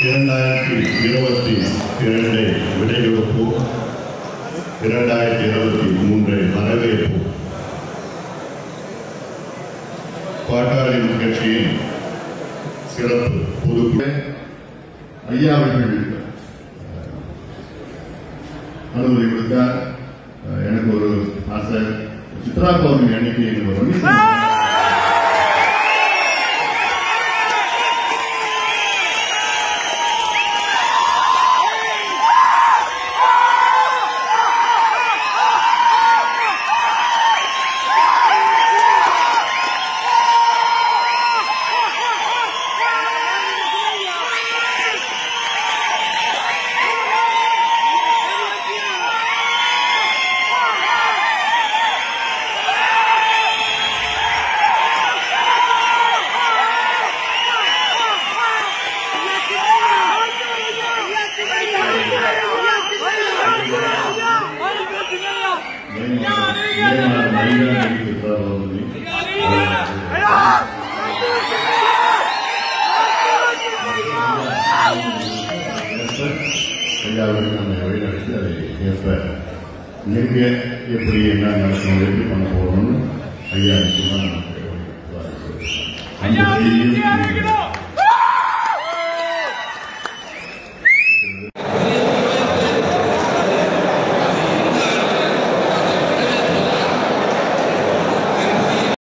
இரண்டாயிரத்தி இருபத்தி இரண்டு விடையெடுப்பு இரண்டாயிரத்தி இருபத்தி மூன்று வரவேற்பு பாட்டாளி கட்சியின் சிறப்பு பொதுக்குழு ஐயா அவர்கள் அனுமதி கொடுத்தார் அஹ் எனக்கு ஒரு ஆசை சித்ரா பௌர்ணமி அன்னைக்கு எனக்கு ஒரு வண்டி ஐயாவுக்கு நம்ம வழிநடத்தி அதை ஏற்ப எங்க எப்படி என்ன நடக்கணும் எப்படி பண்ண போறோம்னு ஐயா நிச்சயமா நமக்கு அந்த செய்தியும்